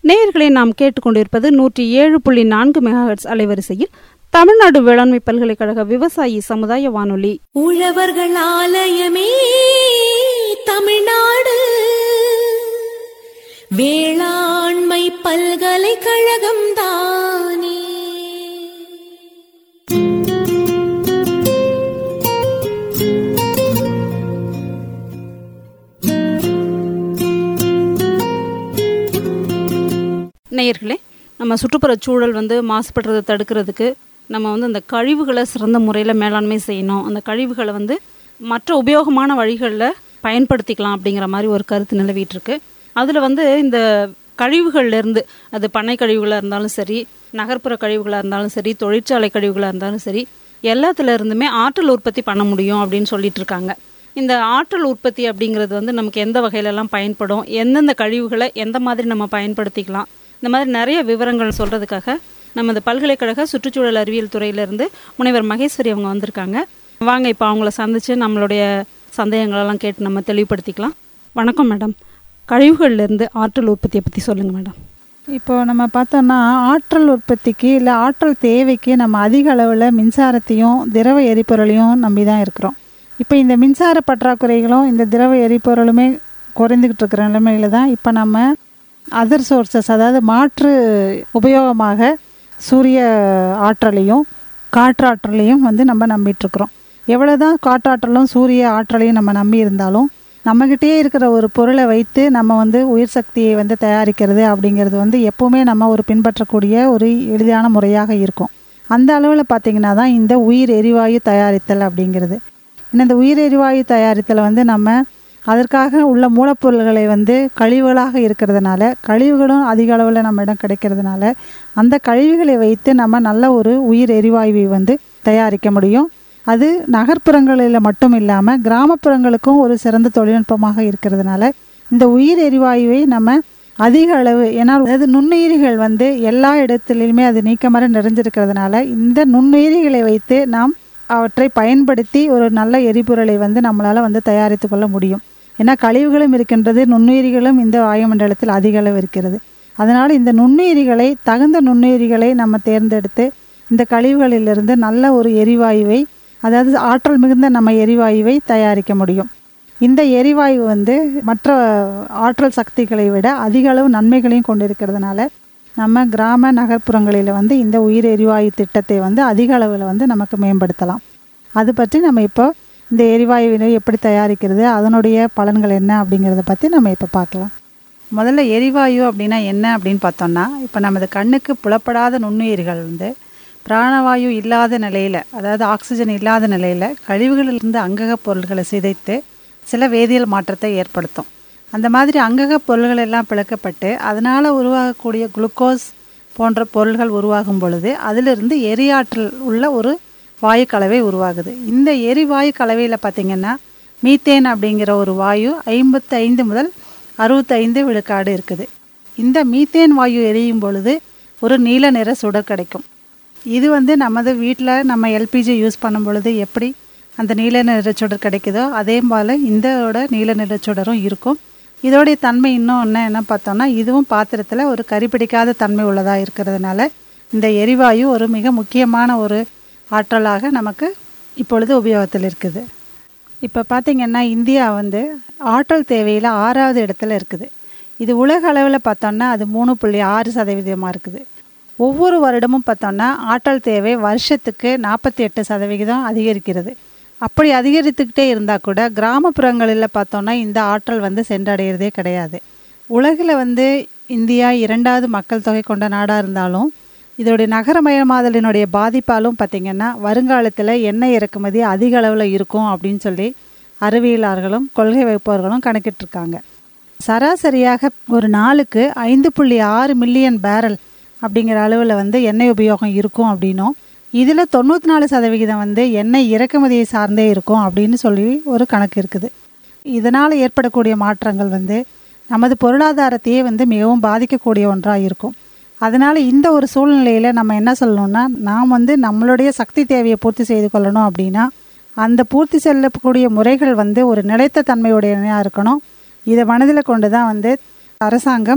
நேயர்களை நாம் கேட்டுக்கொண்டிருப்பது நூற்றி ஏழு புள்ளி நான்கு மெகாஹெட்ஸ் அலைவரிசையில் தமிழ்நாடு வேளாண்மை பல்கலைக்கழக விவசாயி சமுதாய வானொலி உழவர்கள் ஆலயமே தமிழ்நாடு வேளாண்மை பல்கலைக்கழகம் தானே நேயர்களே நம்ம சுற்றுப்புறச் சூழல் வந்து மாசுபடுறதை தடுக்கிறதுக்கு நம்ம வந்து அந்த கழிவுகளை சிறந்த முறையில் மேலாண்மை செய்யணும் அந்த கழிவுகளை வந்து மற்ற உபயோகமான வழிகளில் பயன்படுத்திக்கலாம் அப்படிங்கிற மாதிரி ஒரு கருத்து நிலவிட்டு இருக்கு அதில் வந்து இந்த கழிவுகள்லேருந்து அது பண்ணை கழிவுகளாக இருந்தாலும் சரி நகர்ப்புற கழிவுகளாக இருந்தாலும் சரி தொழிற்சாலை கழிவுகளாக இருந்தாலும் சரி எல்லாத்துல இருந்துமே ஆற்றல் உற்பத்தி பண்ண முடியும் அப்படின்னு சொல்லிட்டு இருக்காங்க இந்த ஆற்றல் உற்பத்தி அப்படிங்கிறது வந்து நமக்கு எந்த வகையிலெல்லாம் பயன்படும் எந்தெந்த கழிவுகளை எந்த மாதிரி நம்ம பயன்படுத்திக்கலாம் இந்த மாதிரி நிறைய விவரங்கள் சொல்கிறதுக்காக நம்ம இந்த பல்கலைக்கழக சுற்றுச்சூழல் அறிவியல் துறையிலேருந்து முனைவர் மகேஸ்வரி அவங்க வந்திருக்காங்க வாங்க இப்போ அவங்கள சந்தித்து நம்மளுடைய சந்தேகங்களெல்லாம் கேட்டு நம்ம தெளிவுபடுத்திக்கலாம் வணக்கம் மேடம் கழிவுகள்லேருந்து ஆற்றல் உற்பத்தியை பற்றி சொல்லுங்கள் மேடம் இப்போ நம்ம பார்த்தோம்னா ஆற்றல் உற்பத்திக்கு இல்லை ஆற்றல் தேவைக்கு நம்ம அதிக அளவில் மின்சாரத்தையும் திரவ எரிபொருளையும் நம்பி தான் இருக்கிறோம் இப்போ இந்த மின்சார பற்றாக்குறைகளும் இந்த திரவ எரிபொருளுமே குறைந்துக்கிட்டு இருக்கிற நிலைமையில தான் இப்போ நம்ம அதர் சோர்சஸ் அதாவது மாற்று உபயோகமாக சூரிய ஆற்றலையும் காற்றாற்றலையும் வந்து நம்ம நம்பிட்டுருக்குறோம் எவ்வளோ தான் காற்றாற்றலும் சூரிய ஆற்றலையும் நம்ம நம்பி இருந்தாலும் நம்மக்கிட்டே இருக்கிற ஒரு பொருளை வைத்து நம்ம வந்து உயிர் சக்தியை வந்து தயாரிக்கிறது அப்படிங்கிறது வந்து எப்போவுமே நம்ம ஒரு பின்பற்றக்கூடிய ஒரு எளிதான முறையாக இருக்கும் அந்த அளவில் பார்த்திங்கன்னா தான் இந்த உயிர் எரிவாயு தயாரித்தல் அப்படிங்கிறது இன்னும் இந்த உயிர் எரிவாயு தயாரித்தல் வந்து நம்ம அதற்காக உள்ள மூலப்பொருள்களை வந்து கழிவுகளாக இருக்கிறதுனால கழிவுகளும் அதிக அளவில் நம்மிடம் கிடைக்கிறதுனால அந்த கழிவுகளை வைத்து நம்ம நல்ல ஒரு உயிர் எரிவாயுவை வந்து தயாரிக்க முடியும் அது நகர்ப்புறங்களில் மட்டும் இல்லாமல் கிராமப்புறங்களுக்கும் ஒரு சிறந்த தொழில்நுட்பமாக இருக்கிறதுனால இந்த உயிர் எரிவாயுவை நம்ம அதிக அளவு ஏன்னா அதாவது நுண்ணுயிரிகள் வந்து எல்லா இடத்துலையுமே அது நீக்கமர நிறைஞ்சிருக்கிறதுனால இந்த நுண்ணுயிரிகளை வைத்து நாம் அவற்றை பயன்படுத்தி ஒரு நல்ல எரிபொருளை வந்து நம்மளால் வந்து தயாரித்து கொள்ள முடியும் ஏன்னா கழிவுகளும் இருக்கின்றது நுண்ணுயிரிகளும் இந்த வாயுமண்டலத்தில் அதிக அளவு இருக்கிறது அதனால் இந்த நுண்ணுயிரிகளை தகுந்த நுண்ணுயிரிகளை நம்ம தேர்ந்தெடுத்து இந்த கழிவுகளிலிருந்து நல்ல ஒரு எரிவாயுவை அதாவது ஆற்றல் மிகுந்த நம்ம எரிவாயுவை தயாரிக்க முடியும் இந்த எரிவாயு வந்து மற்ற ஆற்றல் சக்திகளை விட அதிக அளவு நன்மைகளையும் கொண்டிருக்கிறதுனால நம்ம கிராம நகர்ப்புறங்களில் வந்து இந்த உயிர் எரிவாயு திட்டத்தை வந்து அதிக அளவில் வந்து நமக்கு மேம்படுத்தலாம் அது பற்றி நம்ம இப்போ இந்த எரிவாயுவினை எப்படி தயாரிக்கிறது அதனுடைய பலன்கள் என்ன அப்படிங்கிறத பற்றி நம்ம இப்போ பார்க்கலாம் முதல்ல எரிவாயு அப்படின்னா என்ன அப்படின்னு பார்த்தோம்னா இப்போ நமது கண்ணுக்கு புலப்படாத நுண்ணுயிர்கள் வந்து பிராணவாயு இல்லாத நிலையில் அதாவது ஆக்சிஜன் இல்லாத நிலையில் கழிவுகளிலிருந்து அங்கக பொருள்களை சிதைத்து சில வேதியியல் மாற்றத்தை ஏற்படுத்தும் அந்த மாதிரி அங்கக பொருள்கள் எல்லாம் பிளக்கப்பட்டு அதனால் உருவாகக்கூடிய குளுக்கோஸ் போன்ற பொருள்கள் உருவாகும் பொழுது அதிலிருந்து எரியாற்றல் உள்ள ஒரு வாயு கலவை உருவாகுது இந்த எரிவாயு கலவையில் பார்த்திங்கன்னா மீத்தேன் அப்படிங்கிற ஒரு வாயு ஐம்பத்தி ஐந்து முதல் அறுபத்தைந்து விழுக்காடு இருக்குது இந்த மீத்தேன் வாயு எரியும் பொழுது ஒரு நீல நிற சுடர் கிடைக்கும் இது வந்து நமது வீட்டில் நம்ம எல்பிஜி யூஸ் பண்ணும் பொழுது எப்படி அந்த நீல நிறச்சுடர் கிடைக்குதோ அதே போல் இந்தோட நீல நிறச்சுடரும் இருக்கும் இதோடைய தன்மை இன்னும் என்ன என்ன பார்த்தோம்னா இதுவும் பாத்திரத்தில் ஒரு கரிபிடிக்காத தன்மை உள்ளதாக இருக்கிறதுனால இந்த எரிவாயு ஒரு மிக முக்கியமான ஒரு ஆற்றலாக நமக்கு இப்பொழுது உபயோகத்தில் இருக்குது இப்போ பார்த்திங்கன்னா இந்தியா வந்து ஆற்றல் தேவையில் ஆறாவது இடத்துல இருக்குது இது உலக அளவில் பார்த்தோம்னா அது மூணு புள்ளி ஆறு சதவீதமாக இருக்குது ஒவ்வொரு வருடமும் பார்த்தோம்னா ஆற்றல் தேவை வருஷத்துக்கு நாற்பத்தி எட்டு சதவிகிதம் அதிகரிக்கிறது அப்படி அதிகரித்துக்கிட்டே இருந்தால் கூட கிராமப்புறங்களில் பார்த்தோம்னா இந்த ஆற்றல் வந்து சென்றடைகிறதே கிடையாது உலகில் வந்து இந்தியா இரண்டாவது மக்கள் தொகை கொண்ட நாடாக இருந்தாலும் இதோடைய நகரமயமாதலினுடைய பாதிப்பாலும் பார்த்திங்கன்னா வருங்காலத்தில் எண்ணெய் இறக்குமதி அதிக அளவில் இருக்கும் அப்படின்னு சொல்லி அறிவியலாளர்களும் கொள்கை வைப்பவர்களும் கணக்கிட்டிருக்காங்க சராசரியாக ஒரு நாளுக்கு ஐந்து புள்ளி ஆறு மில்லியன் பேரல் அப்படிங்கிற அளவில் வந்து எண்ணெய் உபயோகம் இருக்கும் அப்படின்னும் இதில் தொண்ணூற்றி நாலு சதவிகிதம் வந்து எண்ணெய் இறக்குமதியை சார்ந்தே இருக்கும் அப்படின்னு சொல்லி ஒரு கணக்கு இருக்குது இதனால் ஏற்படக்கூடிய மாற்றங்கள் வந்து நமது பொருளாதாரத்தையே வந்து மிகவும் பாதிக்கக்கூடிய ஒன்றாக இருக்கும் அதனால் இந்த ஒரு சூழ்நிலையில் நம்ம என்ன சொல்லணும்னா நாம் வந்து நம்மளுடைய சக்தி தேவையை பூர்த்தி செய்து கொள்ளணும் அப்படின்னா அந்த பூர்த்தி செல்லக்கூடிய முறைகள் வந்து ஒரு நிலைத்த தன்மையுடையதாக இருக்கணும் இதை மனதில் கொண்டு தான் வந்து அரசாங்கம்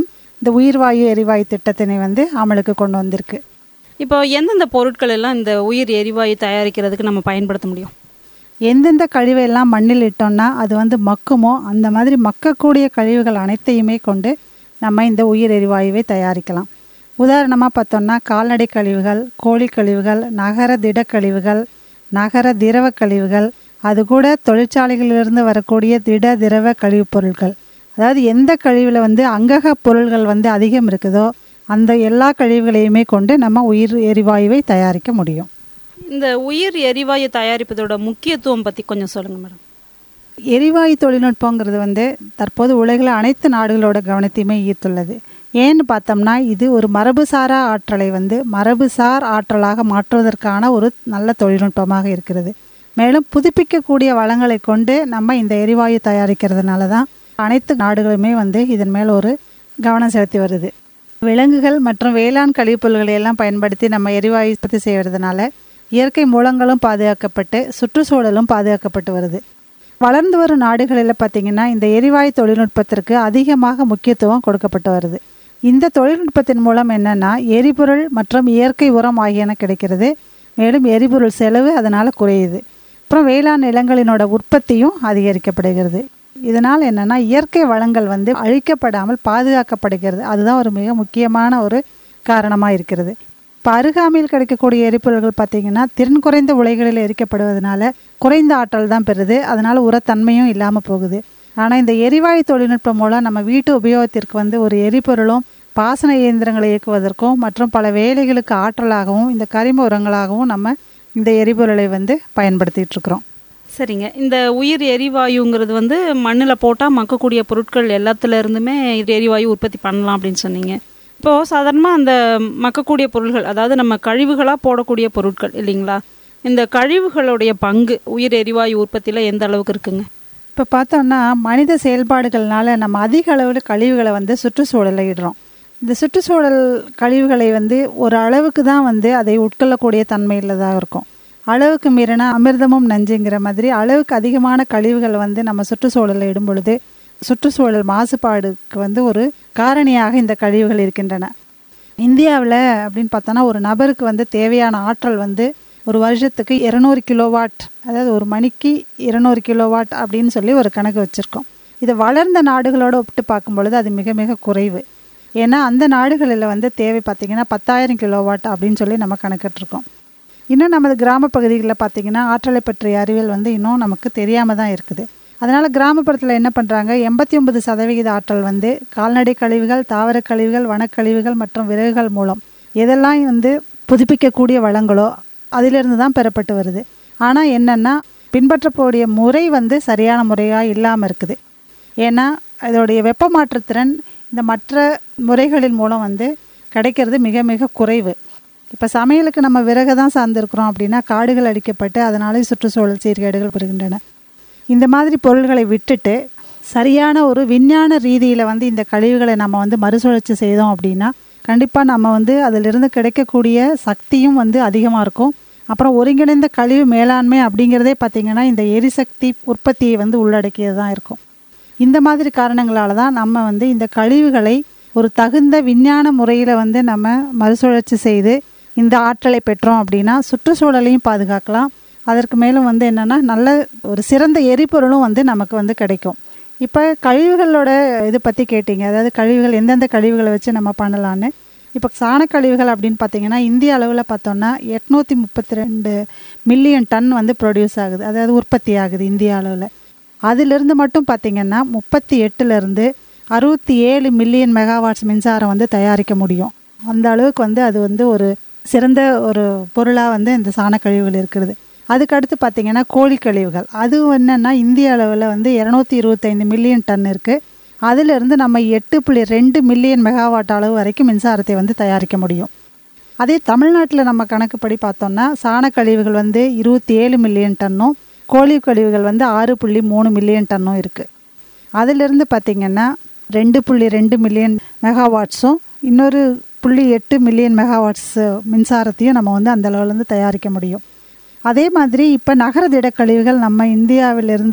இந்த உயிர்வாயு எரிவாயு திட்டத்தினை வந்து அமலுக்கு கொண்டு வந்திருக்கு இப்போ எந்தெந்த பொருட்கள் எல்லாம் இந்த உயிர் எரிவாயு தயாரிக்கிறதுக்கு நம்ம பயன்படுத்த முடியும் எந்தெந்த கழிவை எல்லாம் மண்ணில் இட்டோம்னா அது வந்து மக்குமோ அந்த மாதிரி மக்கக்கூடிய கழிவுகள் அனைத்தையுமே கொண்டு நம்ம இந்த உயிர் எரிவாயுவை தயாரிக்கலாம் உதாரணமாக பார்த்தோம்னா கால்நடை கழிவுகள் கோழி கழிவுகள் நகர திடக்கழிவுகள் நகர திரவ கழிவுகள் அது கூட தொழிற்சாலைகளிலிருந்து வரக்கூடிய திட திரவ கழிவுப் பொருட்கள் அதாவது எந்த கழிவில் வந்து அங்கக பொருள்கள் வந்து அதிகம் இருக்குதோ அந்த எல்லா கழிவுகளையுமே கொண்டு நம்ம உயிர் எரிவாயுவை தயாரிக்க முடியும் இந்த உயிர் எரிவாயு தயாரிப்பதோட முக்கியத்துவம் பற்றி கொஞ்சம் சொல்லுங்கள் மேடம் எரிவாயு தொழில்நுட்பங்கிறது வந்து தற்போது உலகில் அனைத்து நாடுகளோட கவனத்தையுமே ஈர்த்துள்ளது ஏன்னு பார்த்தோம்னா இது ஒரு மரபுசாரா ஆற்றலை வந்து மரபுசார் ஆற்றலாக மாற்றுவதற்கான ஒரு நல்ல தொழில்நுட்பமாக இருக்கிறது மேலும் புதுப்பிக்கக்கூடிய வளங்களை கொண்டு நம்ம இந்த எரிவாயு தயாரிக்கிறதுனால தான் அனைத்து நாடுகளுமே வந்து இதன் மேல் ஒரு கவனம் செலுத்தி வருது விலங்குகள் மற்றும் வேளாண் கழிவுப்பொருள்களை எல்லாம் பயன்படுத்தி நம்ம எரிவாயு உற்பத்தி செய்வதனால இயற்கை மூலங்களும் பாதுகாக்கப்பட்டு சுற்றுச்சூழலும் பாதுகாக்கப்பட்டு வருது வளர்ந்து வரும் நாடுகளில் பார்த்திங்கன்னா இந்த எரிவாயு தொழில்நுட்பத்திற்கு அதிகமாக முக்கியத்துவம் கொடுக்கப்பட்டு வருது இந்த தொழில்நுட்பத்தின் மூலம் என்னென்னா எரிபொருள் மற்றும் இயற்கை உரம் ஆகியன கிடைக்கிறது மேலும் எரிபொருள் செலவு அதனால் குறையுது அப்புறம் வேளாண் நிலங்களினோட உற்பத்தியும் அதிகரிக்கப்படுகிறது இதனால் என்னென்னா இயற்கை வளங்கள் வந்து அழிக்கப்படாமல் பாதுகாக்கப்படுகிறது அதுதான் ஒரு மிக முக்கியமான ஒரு காரணமாக இருக்கிறது இப்போ அருகாமையில் கிடைக்கக்கூடிய எரிபொருள்கள் பார்த்திங்கன்னா திறன் குறைந்த உலைகளில் எரிக்கப்படுவதனால குறைந்த ஆற்றல் தான் பெறுது அதனால் உரத்தன்மையும் இல்லாமல் போகுது ஆனால் இந்த எரிவாயு தொழில்நுட்பம் மூலம் நம்ம வீட்டு உபயோகத்திற்கு வந்து ஒரு எரிபொருளும் பாசன இயந்திரங்களை இயக்குவதற்கும் மற்றும் பல வேலைகளுக்கு ஆற்றலாகவும் இந்த கரிம உரங்களாகவும் நம்ம இந்த எரிபொருளை வந்து பயன்படுத்திகிட்டு இருக்கிறோம் சரிங்க இந்த உயிர் எரிவாயுங்கிறது வந்து மண்ணில் போட்டால் மக்கக்கூடிய பொருட்கள் எல்லாத்துல இருந்துமே இது எரிவாயு உற்பத்தி பண்ணலாம் அப்படின்னு சொன்னீங்க இப்போது சாதாரணமாக அந்த மக்கக்கூடிய பொருள்கள் அதாவது நம்ம கழிவுகளாக போடக்கூடிய பொருட்கள் இல்லைங்களா இந்த கழிவுகளுடைய பங்கு உயிர் எரிவாயு உற்பத்தியில் எந்த அளவுக்கு இருக்குங்க இப்போ பார்த்தோம்னா மனித செயல்பாடுகள்னால நம்ம அதிக அளவில் கழிவுகளை வந்து சுற்றுச்சூழலில் இடுறோம் இந்த சுற்றுச்சூழல் கழிவுகளை வந்து ஒரு அளவுக்கு தான் வந்து அதை உட்கொள்ளக்கூடிய தன்மையில் இருக்கும் அளவுக்கு மீறினா அமிர்தமும் நஞ்சுங்கிற மாதிரி அளவுக்கு அதிகமான கழிவுகள் வந்து நம்ம சுற்றுச்சூழலில் இடும் பொழுது சுற்றுச்சூழல் மாசுபாடுக்கு வந்து ஒரு காரணியாக இந்த கழிவுகள் இருக்கின்றன இந்தியாவில் அப்படின்னு பார்த்தோன்னா ஒரு நபருக்கு வந்து தேவையான ஆற்றல் வந்து ஒரு வருஷத்துக்கு இருநூறு கிலோவாட் அதாவது ஒரு மணிக்கு இருநூறு கிலோவாட் அப்படின்னு சொல்லி ஒரு கணக்கு வச்சுருக்கோம் இது வளர்ந்த நாடுகளோடு ஒப்பிட்டு பார்க்கும் பொழுது அது மிக மிக குறைவு ஏன்னா அந்த நாடுகளில் வந்து தேவை பார்த்திங்கன்னா பத்தாயிரம் கிலோவாட் அப்படின்னு சொல்லி நம்ம கணக்கிட்டுருக்கோம் இன்னும் நமது கிராம பகுதிகளில் பார்த்திங்கன்னா ஆற்றலை பற்றிய அறிவியல் வந்து இன்னும் நமக்கு தெரியாமல் தான் இருக்குது அதனால் கிராமப்புறத்தில் என்ன பண்ணுறாங்க எண்பத்தி ஒன்பது சதவிகித ஆற்றல் வந்து கால்நடை கழிவுகள் தாவர கழிவுகள் வனக்கழிவுகள் மற்றும் விறகுகள் மூலம் எதெல்லாம் வந்து புதுப்பிக்கக்கூடிய வளங்களோ அதிலிருந்து தான் பெறப்பட்டு வருது ஆனால் என்னென்னா பின்பற்றக்கூடிய முறை வந்து சரியான முறையாக இல்லாமல் இருக்குது ஏன்னா அதோடைய வெப்ப மாற்றுத்திறன் இந்த மற்ற முறைகளின் மூலம் வந்து கிடைக்கிறது மிக மிக குறைவு இப்போ சமையலுக்கு நம்ம விறகு தான் சார்ந்திருக்கிறோம் அப்படின்னா காடுகள் அடிக்கப்பட்டு அதனாலே சுற்றுச்சூழல் சீர்கேடுகள் பெறுகின்றன இந்த மாதிரி பொருள்களை விட்டுட்டு சரியான ஒரு விஞ்ஞான ரீதியில் வந்து இந்த கழிவுகளை நம்ம வந்து மறுசுழற்சி செய்தோம் அப்படின்னா கண்டிப்பாக நம்ம வந்து அதிலிருந்து கிடைக்கக்கூடிய சக்தியும் வந்து அதிகமாக இருக்கும் அப்புறம் ஒருங்கிணைந்த கழிவு மேலாண்மை அப்படிங்கிறதே பார்த்திங்கன்னா இந்த எரிசக்தி உற்பத்தியை வந்து உள்ளடக்கியது தான் இருக்கும் இந்த மாதிரி காரணங்களால தான் நம்ம வந்து இந்த கழிவுகளை ஒரு தகுந்த விஞ்ஞான முறையில் வந்து நம்ம மறுசுழற்சி செய்து இந்த ஆற்றலை பெற்றோம் அப்படின்னா சுற்றுச்சூழலையும் பாதுகாக்கலாம் அதற்கு மேலும் வந்து என்னென்னா நல்ல ஒரு சிறந்த எரிபொருளும் வந்து நமக்கு வந்து கிடைக்கும் இப்போ கழிவுகளோட இது பற்றி கேட்டிங்க அதாவது கழிவுகள் எந்தெந்த கழிவுகளை வச்சு நம்ம பண்ணலான்னு இப்போ சாணக்கழிவுகள் அப்படின்னு பார்த்தீங்கன்னா இந்திய அளவில் பார்த்தோம்னா எட்நூற்றி முப்பத்தி ரெண்டு மில்லியன் டன் வந்து ப்ரொடியூஸ் ஆகுது அதாவது உற்பத்தி ஆகுது இந்திய அளவில் அதிலிருந்து மட்டும் பார்த்திங்கன்னா முப்பத்தி எட்டுலேருந்து அறுபத்தி ஏழு மில்லியன் மெகாவாட்ஸ் மின்சாரம் வந்து தயாரிக்க முடியும் அந்த அளவுக்கு வந்து அது வந்து ஒரு சிறந்த ஒரு பொருளாக வந்து இந்த சாணக்கழிவுகள் இருக்கிறது அதுக்கடுத்து பார்த்திங்கன்னா கோழி கழிவுகள் அது என்னென்னா இந்திய அளவில் வந்து இரநூத்தி இருபத்தைந்து மில்லியன் டன் இருக்குது அதிலிருந்து நம்ம எட்டு புள்ளி ரெண்டு மில்லியன் மெகாவாட் அளவு வரைக்கும் மின்சாரத்தை வந்து தயாரிக்க முடியும் அதே தமிழ்நாட்டில் நம்ம கணக்குப்படி பார்த்தோம்னா சாணக்கழிவுகள் வந்து இருபத்தி ஏழு மில்லியன் டன்னும் கோழி கழிவுகள் வந்து ஆறு புள்ளி மூணு மில்லியன் டன்னும் இருக்குது அதிலிருந்து பார்த்திங்கன்னா ரெண்டு புள்ளி ரெண்டு மில்லியன் மெகாவாட்ஸும் இன்னொரு புள்ளி எட்டு மில்லியன் மெகாவாட்ஸ் மின்சாரத்தையும் நம்ம வந்து அந்த அளவுலேருந்து தயாரிக்க முடியும் அதே மாதிரி இப்போ நகர திடக்கழிவுகள் நம்ம இந்தியாவிலிருந்து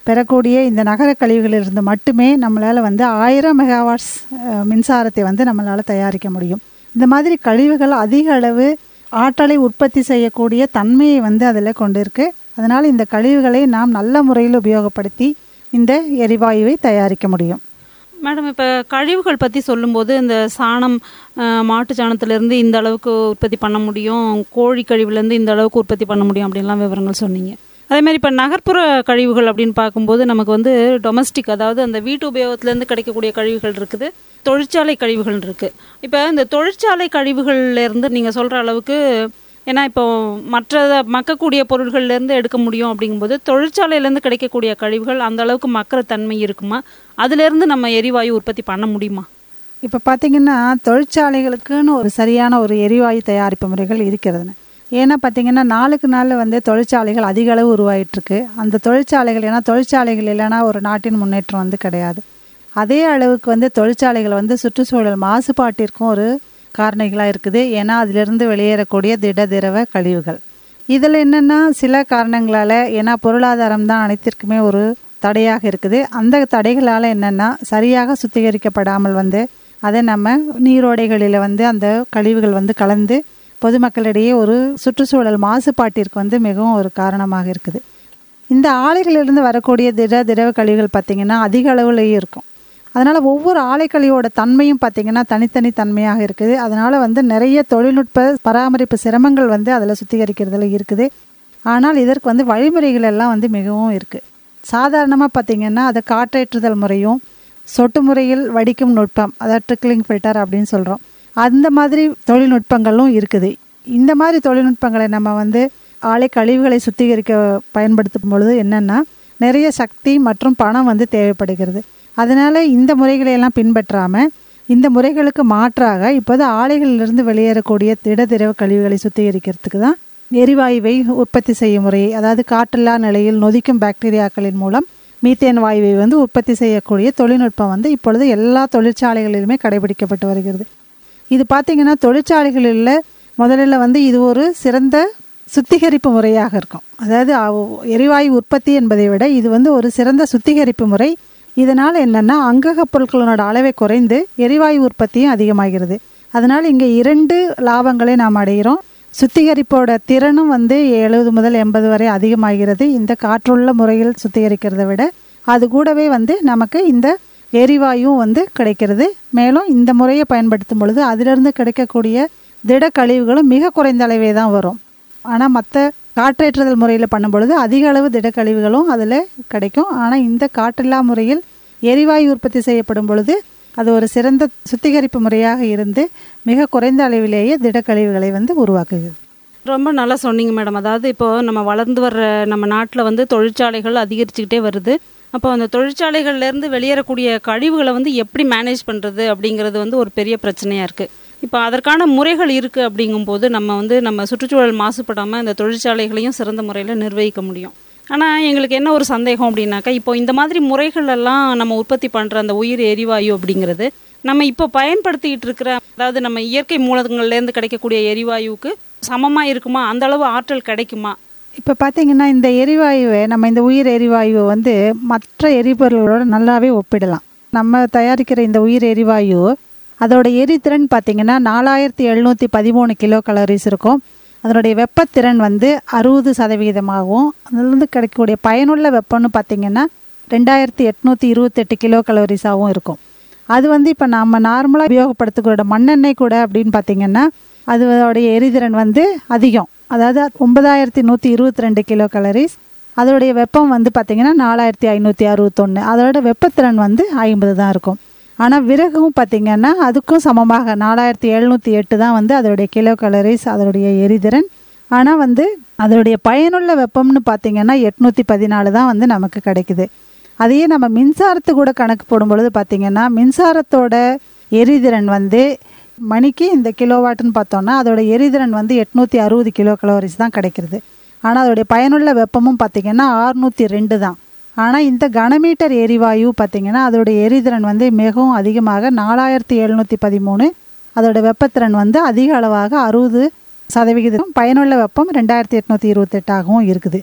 பெறக்கூடிய இந்த நகர கழிவுகளிலிருந்து மட்டுமே நம்மளால் வந்து ஆயிரம் மெகாவாட்ஸ் அஹ், மின்சாரத்தை வந்து நம்மளால் தயாரிக்க முடியும் இந்த மாதிரி கழிவுகள் அதிக அளவு ஆற்றலை உற்பத்தி செய்யக்கூடிய தன்மையை வந்து அதில் கொண்டிருக்கு அதனால் இந்த கழிவுகளை நாம் நல்ல முறையில் உபயோகப்படுத்தி இந்த எரிவாயுவை தயாரிக்க முடியும் மேடம் இப்போ கழிவுகள் பற்றி சொல்லும்போது இந்த சாணம் அஹ், மாட்டு சாணத்திலேருந்து இந்த அளவுக்கு உற்பத்தி பண்ண முடியும் கோழி கழிவுலேருந்து இந்த அளவுக்கு உற்பத்தி பண்ண முடியும் அப்படின்லாம் விவரங்கள் சொன்னீங்க அதே மாதிரி இப்போ நகர்ப்புற கழிவுகள் அப்படின்னு பார்க்கும்போது நமக்கு வந்து டொமஸ்டிக் அதாவது அந்த வீட்டு உபயோகத்திலேருந்து கிடைக்கக்கூடிய கழிவுகள் இருக்குது தொழிற்சாலை கழிவுகள் இருக்குது இப்போ இந்த தொழிற்சாலை கழிவுகள்லேருந்து நீங்கள் சொல்கிற அளவுக்கு ஏன்னா இப்போ மற்ற மக்கக்கூடிய பொருள்கள்லேருந்து எடுக்க முடியும் அப்படிங்கும்போது தொழிற்சாலையிலேருந்து கிடைக்கக்கூடிய கழிவுகள் அந்த அளவுக்கு மக்கிற தன்மை இருக்குமா அதுலேருந்து நம்ம எரிவாயு உற்பத்தி பண்ண முடியுமா இப்போ பார்த்தீங்கன்னா தொழிற்சாலைகளுக்குன்னு ஒரு சரியான ஒரு எரிவாயு தயாரிப்பு முறைகள் இருக்கிறதுன்னு ஏன்னா பார்த்தீங்கன்னா நாளுக்கு நாள் வந்து தொழிற்சாலைகள் அதிக அளவு உருவாயிட்டிருக்கு அந்த தொழிற்சாலைகள் ஏன்னா தொழிற்சாலைகள் இல்லைன்னா ஒரு நாட்டின் முன்னேற்றம் வந்து கிடையாது அதே அளவுக்கு வந்து தொழிற்சாலைகள் வந்து சுற்றுச்சூழல் மாசுபாட்டிற்கும் ஒரு காரணிகளாக இருக்குது ஏன்னா அதிலிருந்து வெளியேறக்கூடிய திட திரவ கழிவுகள் இதில் என்னென்னா சில காரணங்களால் ஏன்னா பொருளாதாரம் தான் அனைத்திற்குமே ஒரு தடையாக இருக்குது அந்த தடைகளால் என்னென்னா சரியாக சுத்திகரிக்கப்படாமல் வந்து அதை நம்ம நீரோடைகளில் வந்து அந்த கழிவுகள் வந்து கலந்து பொதுமக்களிடையே ஒரு சுற்றுச்சூழல் மாசுபாட்டிற்கு வந்து மிகவும் ஒரு காரணமாக இருக்குது இந்த ஆலைகளிலிருந்து வரக்கூடிய திட திரவ கழிவுகள் பார்த்திங்கன்னா அதிக அளவுலேயே இருக்கும் அதனால் ஒவ்வொரு ஆலைக்கழிவோட தன்மையும் பார்த்திங்கன்னா தனித்தனி தன்மையாக இருக்குது அதனால் வந்து நிறைய தொழில்நுட்ப பராமரிப்பு சிரமங்கள் வந்து அதில் சுத்திகரிக்கிறதுல இருக்குது ஆனால் இதற்கு வந்து வழிமுறைகள் எல்லாம் வந்து மிகவும் இருக்குது சாதாரணமாக பார்த்திங்கன்னா அதை காற்றேற்றுதல் முறையும் சொட்டு முறையில் வடிக்கும் நுட்பம் அதாவது ட்ரிக்லிங் ஃபில்டர் அப்படின்னு சொல்கிறோம் அந்த மாதிரி தொழில்நுட்பங்களும் இருக்குது இந்த மாதிரி தொழில்நுட்பங்களை நம்ம வந்து ஆலை கழிவுகளை சுத்திகரிக்க பயன்படுத்தும் பொழுது என்னென்னா நிறைய சக்தி மற்றும் பணம் வந்து தேவைப்படுகிறது அதனால் இந்த முறைகளை எல்லாம் பின்பற்றாமல் இந்த முறைகளுக்கு மாற்றாக இப்போது ஆலைகளிலிருந்து வெளியேறக்கூடிய திட திரவ கழிவுகளை சுத்திகரிக்கிறதுக்கு தான் எரிவாயுவை உற்பத்தி செய்யும் முறை அதாவது காற்றில்லா நிலையில் நொதிக்கும் பாக்டீரியாக்களின் மூலம் மீத்தேன் வாயுவை வந்து உற்பத்தி செய்யக்கூடிய தொழில்நுட்பம் வந்து இப்பொழுது எல்லா தொழிற்சாலைகளிலுமே கடைபிடிக்கப்பட்டு வருகிறது இது பார்த்திங்கன்னா தொழிற்சாலைகளில் முதலில் வந்து இது ஒரு சிறந்த சுத்திகரிப்பு முறையாக இருக்கும் அதாவது அவ்- எரிவாயு உற்பத்தி என்பதை விட இது வந்து ஒரு சிறந்த சுத்திகரிப்பு முறை இதனால் என்னென்னா அங்கக பொருட்களோட அளவை குறைந்து எரிவாயு உற்பத்தியும் அதிகமாகிறது அதனால் இங்கே இரண்டு லாபங்களை நாம் அடைகிறோம் சுத்திகரிப்போட திறனும் வந்து எழுபது முதல் எண்பது வரை அதிகமாகிறது இந்த காற்றுள்ள முறையில் சுத்திகரிக்கிறதை விட அது கூடவே வந்து நமக்கு இந்த எரிவாயுவும் வந்து கிடைக்கிறது மேலும் இந்த முறையை பயன்படுத்தும் பொழுது அதிலிருந்து கிடைக்கக்கூடிய திட கழிவுகளும் மிக குறைந்த அளவே தான் வரும் ஆனால் மற்ற காற்றேற்றுதல் முறையில் பண்ணும் பொழுது அதிக அளவு திடக்கழிவுகளும் அதில் கிடைக்கும் ஆனால் இந்த காற்றில்லா முறையில் எரிவாயு உற்பத்தி செய்யப்படும் பொழுது அது ஒரு சிறந்த சுத்திகரிப்பு முறையாக இருந்து மிக குறைந்த அளவிலேயே திடக்கழிவுகளை வந்து உருவாக்குகிறது ரொம்ப நல்லா சொன்னீங்க மேடம் அதாவது இப்போ நம்ம வளர்ந்து வர்ற நம்ம நாட்டில் வந்து தொழிற்சாலைகள் அதிகரிச்சுக்கிட்டே வருது அப்போ அந்த தொழிற்சாலைகள்லேருந்து வெளியேறக்கூடிய கழிவுகளை வந்து எப்படி மேனேஜ் பண்ணுறது அப்படிங்கிறது வந்து ஒரு பெரிய பிரச்சனையாக இருக்குது இப்போ அதற்கான முறைகள் இருக்குது அப்படிங்கும்போது நம்ம வந்து நம்ம சுற்றுச்சூழல் மாசுபடாமல் இந்த தொழிற்சாலைகளையும் சிறந்த முறையில் நிர்வகிக்க முடியும் ஆனால் எங்களுக்கு என்ன ஒரு சந்தேகம் அப்படின்னாக்கா இப்போ இந்த மாதிரி முறைகள் எல்லாம் நம்ம உற்பத்தி பண்ணுற அந்த உயிர் எரிவாயு அப்படிங்கிறது நம்ம இப்போ பயன்படுத்திக்கிட்டு இருக்கிற அதாவது நம்ம இயற்கை மூலங்கள்லேருந்து கிடைக்கக்கூடிய எரிவாயுவுக்கு சமமாக இருக்குமா அந்த அளவு ஆற்றல் கிடைக்குமா இப்போ பார்த்தீங்கன்னா இந்த எரிவாயுவை நம்ம இந்த உயிர் எரிவாயுவை வந்து மற்ற எரிபொருள்களோட நல்லாவே ஒப்பிடலாம் நம்ம தயாரிக்கிற இந்த உயிர் எரிவாயு அதோட எரித்திறன் பார்த்தீங்கன்னா நாலாயிரத்தி எழுநூற்றி பதிமூணு கிலோ கலோரிஸ் இருக்கும் அதனுடைய வெப்பத்திறன் வந்து அறுபது சதவீதமாகவும் அதிலிருந்து கிடைக்கக்கூடிய பயனுள்ள வெப்பம்னு பார்த்தீங்கன்னா ரெண்டாயிரத்தி எட்நூற்றி இருபத்தெட்டு கிலோ கலோரிஸாகவும் இருக்கும் அது வந்து இப்போ நம்ம நார்மலாக உபயோகப்படுத்தக்கூடிய மண்ணெண்ணெய் கூட அப்படின்னு பார்த்தீங்கன்னா அதோடைய எரிதிறன் வந்து அதிகம் அதாவது ஒன்பதாயிரத்தி நூற்றி இருபத்தி ரெண்டு கிலோ கலரிஸ் அதோடைய வெப்பம் வந்து பார்த்திங்கன்னா நாலாயிரத்தி ஐநூற்றி அறுபத்தொன்று அதோட வெப்பத்திறன் வந்து ஐம்பது தான் இருக்கும் ஆனால் விறகும் பார்த்திங்கன்னா அதுக்கும் சமமாக நாலாயிரத்தி எழுநூற்றி எட்டு தான் வந்து அதோடைய கிலோ கலரிஸ் அதோடைய எரிதிறன் ஆனால் வந்து அதோடைய பயனுள்ள வெப்பம்னு பார்த்திங்கன்னா எட்நூற்றி பதினாலு தான் வந்து நமக்கு கிடைக்குது அதையே நம்ம மின்சாரத்து கூட கணக்கு போடும் பொழுது பார்த்திங்கன்னா மின்சாரத்தோட எரிதிறன் வந்து மணிக்கு இந்த கிலோவாட்டுன்னு பார்த்தோன்னா அதோட எரிதிறன் வந்து எட்நூற்றி அறுபது கிலோ கலோரிஸ் தான் கிடைக்கிறது ஆனால் அதோடைய பயனுள்ள வெப்பமும் பார்த்திங்கன்னா ஆறுநூற்றி ரெண்டு தான் ஆனால் இந்த கனமீட்டர் எரிவாயு பார்த்திங்கன்னா அதோட எரிதிறன் வந்து மிகவும் அதிகமாக நாலாயிரத்தி எழுநூற்றி பதிமூணு அதோட வெப்பத்திறன் வந்து அதிக அளவாக அறுபது சதவிகிதம் பயனுள்ள வெப்பம் ரெண்டாயிரத்தி எட்நூற்றி இருபத்தெட்டாகவும் இருக்குது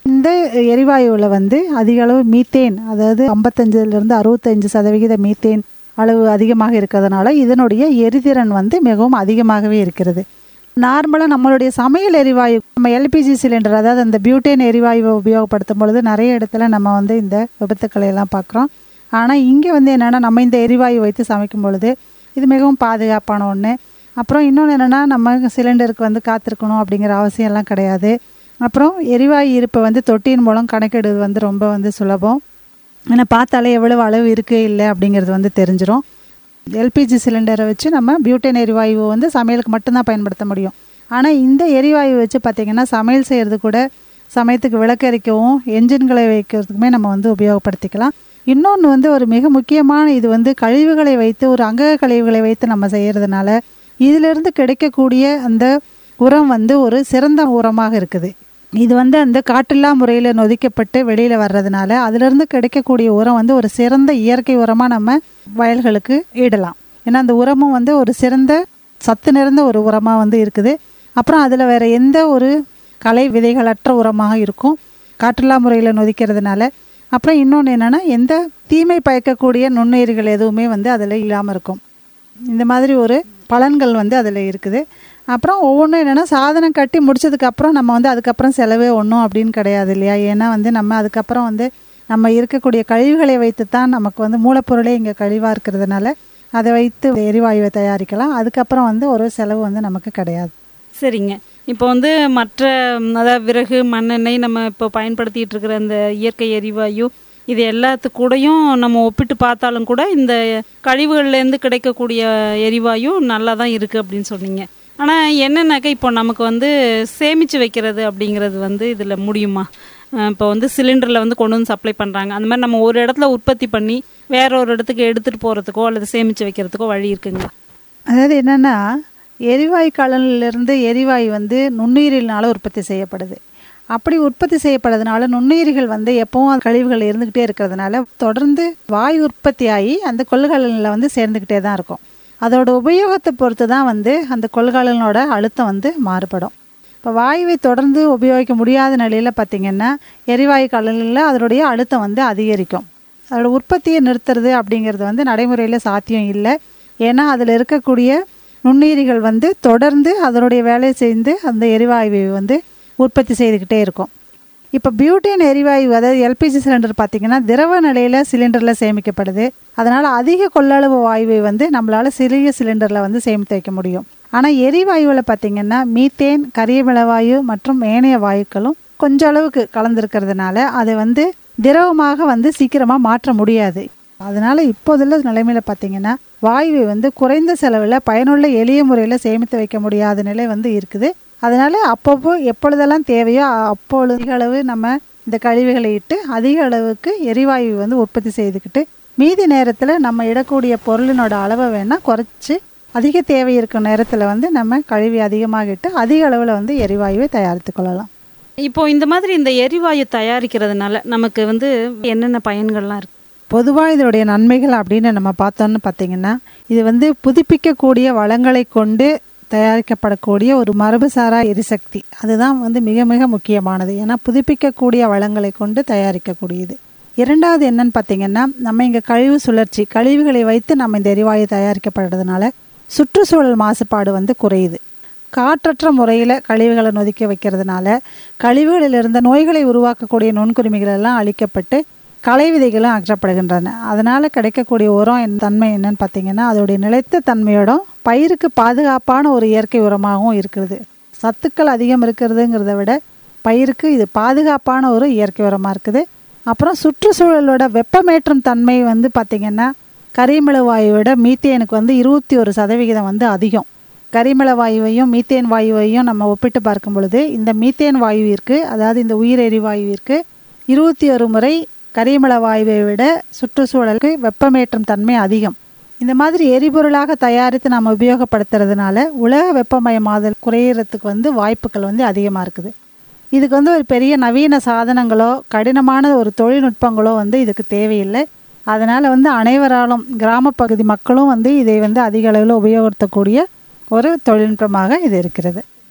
இந்த எரிவாயுவில் வந்து அதிக அளவு மீத்தேன் அதாவது ஐம்பத்தஞ்சிலிருந்து அறுபத்தஞ்சு சதவிகித மீத்தேன் அளவு அதிகமாக இருக்கிறதுனால இதனுடைய எரிதிறன் வந்து மிகவும் அதிகமாகவே இருக்கிறது நார்மலாக நம்மளுடைய சமையல் எரிவாயு நம்ம எல்பிஜி சிலிண்டர் அதாவது அந்த பியூட்டேன் எரிவாயுவை உபயோகப்படுத்தும் பொழுது நிறைய இடத்துல நம்ம வந்து இந்த விபத்துக்களை எல்லாம் பார்க்குறோம் ஆனால் இங்கே வந்து என்னென்னா நம்ம இந்த எரிவாயு வைத்து சமைக்கும் பொழுது இது மிகவும் பாதுகாப்பான ஒன்று அப்புறம் இன்னொன்று என்னென்னா நம்ம சிலிண்டருக்கு வந்து காத்திருக்கணும் அப்படிங்கிற அவசியம்லாம் கிடையாது அப்புறம் எரிவாயு இருப்பை வந்து தொட்டியின் மூலம் கணக்கிடுவது வந்து ரொம்ப வந்து சுலபம் ஏன்னா பார்த்தாலே எவ்வளவு அளவு இருக்குது இல்லை அப்படிங்கிறது வந்து தெரிஞ்சிடும் எல்பிஜி சிலிண்டரை வச்சு நம்ம பியூட்டேன் எரிவாயுவை வந்து சமையலுக்கு மட்டும்தான் பயன்படுத்த முடியும் ஆனால் இந்த எரிவாயு வச்சு பார்த்திங்கன்னா சமையல் செய்கிறது கூட சமயத்துக்கு விளக்கரிக்கவும் என்ஜின்களை வைக்கிறதுக்குமே நம்ம வந்து உபயோகப்படுத்திக்கலாம் இன்னொன்று வந்து ஒரு மிக முக்கியமான இது வந்து கழிவுகளை வைத்து ஒரு அங்கக கழிவுகளை வைத்து நம்ம செய்கிறதுனால இதிலிருந்து கிடைக்கக்கூடிய அந்த உரம் வந்து ஒரு சிறந்த உரமாக இருக்குது இது வந்து அந்த காற்றில்லா முறையில் நொதிக்கப்பட்டு வெளியில் வர்றதுனால அதிலிருந்து கிடைக்கக்கூடிய உரம் வந்து ஒரு சிறந்த இயற்கை உரமாக நம்ம வயல்களுக்கு இடலாம் ஏன்னா அந்த உரமும் வந்து ஒரு சிறந்த சத்து நிறைந்த ஒரு உரமாக வந்து இருக்குது அப்புறம் அதில் வேறு எந்த ஒரு களை விதைகளற்ற உரமாக இருக்கும் காற்றில்லா முறையில் நொதிக்கிறதுனால அப்புறம் இன்னொன்று என்னென்னா எந்த தீமை பயக்கக்கூடிய நுண்ணுயிர்கள் எதுவுமே வந்து அதில் இல்லாமல் இருக்கும் இந்த மாதிரி ஒரு பலன்கள் வந்து அதில் இருக்குது அப்புறம் ஒவ்வொன்றும் என்னென்னா சாதனம் கட்டி முடிச்சதுக்கப்புறம் நம்ம வந்து அதுக்கப்புறம் செலவே ஒன்றும் அப்படின்னு கிடையாது இல்லையா ஏன்னா வந்து நம்ம அதுக்கப்புறம் வந்து நம்ம இருக்கக்கூடிய கழிவுகளை வைத்து தான் நமக்கு வந்து மூலப்பொருளே இங்கே கழிவாக இருக்கிறதுனால அதை வைத்து எரிவாயுவை தயாரிக்கலாம் அதுக்கப்புறம் வந்து ஒரு செலவு வந்து நமக்கு கிடையாது சரிங்க இப்போ வந்து மற்ற ம், அதாவது விறகு மண்ணெண்ணெய் நம்ம இப்போ பயன்படுத்திட்டு இருக்கிற இந்த இயற்கை எரிவாயு இது எல்லாத்துக்கூடையும் நம்ம ஒப்பிட்டு பார்த்தாலும் கூட இந்த கழிவுகள்லேருந்து கிடைக்கக்கூடிய எரிவாயு நல்லா தான் இருக்குது அப்படின்னு சொன்னீங்க ஆனால் என்னன்னாக்கா இப்போ நமக்கு வந்து சேமித்து வைக்கிறது அப்படிங்கிறது வந்து இதில் முடியுமா அஹ் இப்போ வந்து சிலிண்டரில் வந்து கொண்டு வந்து சப்ளை பண்ணுறாங்க அந்த மாதிரி நம்ம ஒரு இடத்துல உற்பத்தி பண்ணி வேற ஒரு இடத்துக்கு எடுத்துகிட்டு போகிறதுக்கோ அல்லது சேமித்து வைக்கிறதுக்கோ வழி இருக்குங்களா அதாவது என்னென்னா எரிவாயு கலனிலிருந்து எரிவாயு வந்து நுண்ணுயிரினால உற்பத்தி செய்யப்படுது அப்படி உற்பத்தி செய்யப்படுறதுனால நுண்ணுயிரிகள் வந்து எப்பவும் கழிவுகள் இருந்துக்கிட்டே இருக்கிறதுனால தொடர்ந்து வாயு உற்பத்தி ஆகி அந்த கொள்கலனில் வந்து சேர்ந்துக்கிட்டே தான் இருக்கும் அதோட உபயோகத்தை பொறுத்து தான் வந்து அந்த கொள்கலனோட அழுத்தம் வந்து மாறுபடும் இப்போ வாயுவை தொடர்ந்து உபயோகிக்க முடியாத நிலையில் பார்த்திங்கன்னா எரிவாயு கலனில் அதனுடைய அழுத்தம் வந்து அதிகரிக்கும் அதோட உற்பத்தியை நிறுத்துறது அப்படிங்கிறது வந்து நடைமுறையில் சாத்தியம் இல்லை ஏன்னா அதில் இருக்கக்கூடிய நுண்ணுயிரிகள் வந்து தொடர்ந்து அதனுடைய வேலையை செய்து அந்த எரிவாயுவை வந்து உற்பத்தி செய்துக்கிட்டே இருக்கும் இப்போ பியூட்டேன் எரிவாயு அதாவது எல்பிஜி சிலிண்டர் பார்த்திங்கன்னா திரவ நிலையில் சிலிண்டரில் சேமிக்கப்படுது அதனால் அதிக கொள்ளளவு வாயுவை வந்து நம்மளால் சிறிய சிலிண்டரில் வந்து சேமித்து வைக்க முடியும் ஆனால் எரிவாயுவில் பார்த்திங்கன்னா மீத்தேன் கரியமிளவாயு மற்றும் ஏனைய வாயுக்களும் கொஞ்ச அளவுக்கு கலந்துருக்கிறதுனால அதை வந்து திரவமாக வந்து சீக்கிரமாக மாற்ற முடியாது அதனால இப்போதுள்ள நிலைமையில பார்த்தீங்கன்னா வாயுவை வந்து குறைந்த செலவில் பயனுள்ள எளிய முறையில் சேமித்து வைக்க முடியாத நிலை வந்து இருக்குது அதனால அப்பப்போ எப்பொழுதெல்லாம் தேவையோ அ- அப்பொழுது அதிக அளவு நம்ம இந்த கழிவுகளை இட்டு அதிக அளவுக்கு எரிவாயு வந்து உற்பத்தி செய்துக்கிட்டு மீதி நேரத்தில் நம்ம இடக்கூடிய பொருளினோட அளவை வேணால் குறைச்சி அதிக தேவை இருக்கும் நேரத்தில் வந்து நம்ம கழிவு அதிகமாக இட்டு அதிக அளவில் வந்து எரிவாயுவை தயாரித்து கொள்ளலாம் இப்போ இந்த மாதிரி இந்த எரிவாயு தயாரிக்கிறதுனால நமக்கு வந்து என்னென்ன பயன்கள்லாம் இருக்கு பொதுவாக இதனுடைய நன்மைகள் அப்படின்னு நம்ம பார்த்தோம்னு பார்த்தீங்கன்னா இது வந்து புதுப்பிக்கக்கூடிய வளங்களை கொண்டு தயாரிக்கப்படக்கூடிய ஒரு மரபுசாரா எரிசக்தி அதுதான் வந்து மிக மிக முக்கியமானது ஏன்னா புதுப்பிக்கக்கூடிய வளங்களை கொண்டு தயாரிக்கக்கூடியது இரண்டாவது என்னன்னு பார்த்தீங்கன்னா நம்ம இங்கே கழிவு சுழற்சி கழிவுகளை வைத்து நம்ம இந்த எரிவாயு தயாரிக்கப்படுறதுனால சுற்றுச்சூழல் மாசுபாடு வந்து குறையுது காற்றற்ற முறையில் கழிவுகளை நொதிக்க வைக்கிறதுனால கழிவுகளில் இருந்த நோய்களை உருவாக்கக்கூடிய நுண்குருமிகள் எல்லாம் அழிக்கப்பட்டு களை விதைகளும் அகற்றப்படுகின்றன அதனால் கிடைக்கக்கூடிய உரம் என் தன்மை என்னன்னு பார்த்தீங்கன்னா அதோடைய நிலைத்த தன்மையோடும் பயிருக்கு பாதுகாப்பான ஒரு இயற்கை உரமாகவும் இருக்குது சத்துக்கள் அதிகம் இருக்கிறதுங்கிறத விட பயிருக்கு இது பாதுகாப்பான ஒரு இயற்கை உரமாக இருக்குது அப்புறம் சுற்றுச்சூழலோட வெப்பமேற்றும் தன்மை வந்து பார்த்திங்கன்னா கரிமிள வாயுவோட மீத்தேனுக்கு வந்து இருபத்தி ஒரு சதவிகிதம் வந்து அதிகம் கரிமிள வாயுவையும் மீத்தேன் வாயுவையும் நம்ம ஒப்பிட்டு பார்க்கும் பொழுது இந்த மீத்தேன் வாயுவிற்கு அதாவது இந்த உயிர் எரிவாயுவிற்கு இருபத்தி ஒரு முறை கரிமிள வாயுவை விட சுற்றுச்சூழலுக்கு வெப்பமேற்றும் தன்மை அதிகம் இந்த மாதிரி எரிபொருளாக தயாரித்து நம்ம உபயோகப்படுத்துறதுனால உலக வெப்பமயமாதல் குறையிறதுக்கு வந்து வாய்ப்புகள் வந்து அதிகமாக இருக்குது இதுக்கு வந்து ஒரு பெரிய நவீன சாதனங்களோ கடினமான ஒரு தொழில்நுட்பங்களோ வந்து இதுக்கு தேவையில்லை அதனால் வந்து அனைவராலும் கிராமப்பகுதி மக்களும் வந்து இதை வந்து அதிக அளவில் உபயோகப்படுத்தக்கூடிய ஒரு தொழில்நுட்பமாக இது இருக்கிறது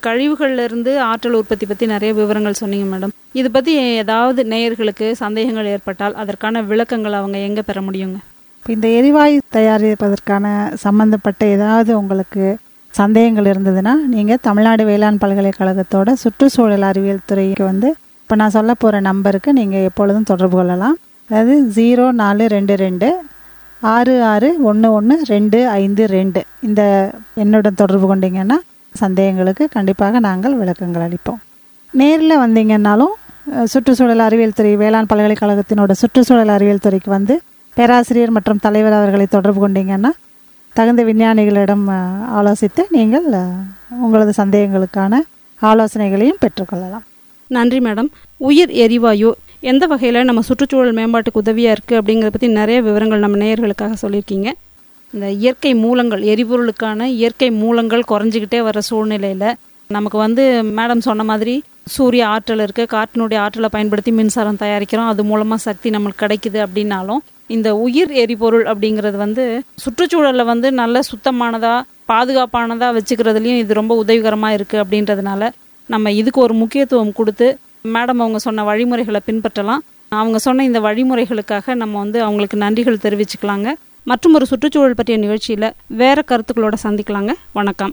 கழிவுகள்ல இருந்து ஆற்றல் உற்பத்தி பற்றி நிறைய விவரங்கள் சொன்னீங்க மேடம் இது பற்றி ஏதாவது நேயர்களுக்கு சந்தேகங்கள் ஏற்பட்டால் அதற்கான விளக்கங்கள் அவங்க எங்கே பெற முடியுங்க இப்போ இந்த எரிவாயு தயாரிப்பதற்கான சம்மந்தப்பட்ட ஏதாவது உங்களுக்கு சந்தேகங்கள் இருந்ததுன்னா நீங்கள் தமிழ்நாடு வேளாண் பல்கலைக்கழகத்தோட சுற்றுச்சூழல் அறிவியல் துறைக்கு வந்து இப்போ நான் சொல்ல போகிற நம்பருக்கு நீங்கள் எப்பொழுதும் தொடர்பு கொள்ளலாம் அதாவது ஜீரோ நாலு ரெண்டு ரெண்டு ஆறு ஆறு ஒன்று ஒன்று ரெண்டு ஐந்து ரெண்டு இந்த என்னுடன் தொடர்பு கொண்டீங்கன்னா சந்தேகங்களுக்கு கண்டிப்பாக நாங்கள் விளக்கங்கள் அளிப்போம் நேரில் வந்தீங்கன்னாலும் அஹ், சுற்றுச்சூழல் அறிவியல் துறை வேளாண் பல்கலைக்கழகத்தினோட சுற்றுச்சூழல் அறிவியல் துறைக்கு வந்து பேராசிரியர் மற்றும் தலைவர் அவர்களை தொடர்பு கொண்டீங்கன்னா தகுந்த விஞ்ஞானிகளிடம் அஹ், ஆலோசித்து நீங்கள் அஹ், உங்களது சந்தேகங்களுக்கான ஆலோசனைகளையும் பெற்றுக்கொள்ளலாம் நன்றி மேடம் உயிர் எரிவாயு எந்த வகையில் நம்ம சுற்றுச்சூழல் மேம்பாட்டுக்கு உதவியாக இருக்குது அப்படிங்கிறத பற்றி நிறைய விவரங்கள் நம்ம நேயர்களுக்காக சொல்லியிருக்கீங்க இந்த இயற்கை மூலங்கள் எரிபொருளுக்கான இயற்கை மூலங்கள் குறைஞ்சிக்கிட்டே வர சூழ்நிலையில் நமக்கு வந்து மேடம் சொன்ன மாதிரி சூரிய ஆற்றல் இருக்குது காற்றினுடைய ஆற்றலை பயன்படுத்தி மின்சாரம் தயாரிக்கிறோம் அது மூலமாக சக்தி நம்மளுக்கு கிடைக்குது அப்படின்னாலும் இந்த உயிர் எரிபொருள் அப்படிங்கிறது வந்து சுற்றுச்சூழலில் வந்து நல்ல சுத்தமானதாக பாதுகாப்பானதாக வச்சுக்கிறதுலையும் இது ரொம்ப உதவிகரமாக இருக்குது அப்படின்றதுனால நம்ம இதுக்கு ஒரு முக்கியத்துவம் கொடுத்து மேடம் அவங்க சொன்ன வழிமுறைகளை பின்பற்றலாம் அவங்க சொன்ன இந்த வழிமுறைகளுக்காக நம்ம வந்து அவங்களுக்கு நன்றிகள் தெரிவிச்சுக்கலாங்க மற்றும் ஒரு சுற்றுச்சூழல் பற்றிய நிகழ்ச்சியில் வேற கருத்துக்களோட சந்திக்கலாங்க வணக்கம்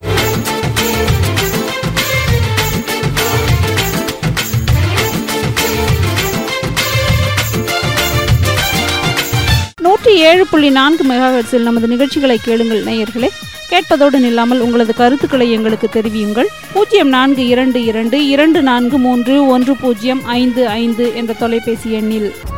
நூற்றி ஏழு புள்ளி நான்கு மெகாஹெர்ட்ஸில் நமது நிகழ்ச்சிகளை கேளுங்கள் நேயர்களே கேட்பதோடு நில்லாமல் உங்களது கருத்துக்களை எங்களுக்கு தெரிவியுங்கள் பூஜ்ஜியம் நான்கு இரண்டு இரண்டு இரண்டு நான்கு மூன்று ஒன்று பூஜ்ஜியம் ஐந்து ஐந்து என்ற தொலைபேசி எண்ணில்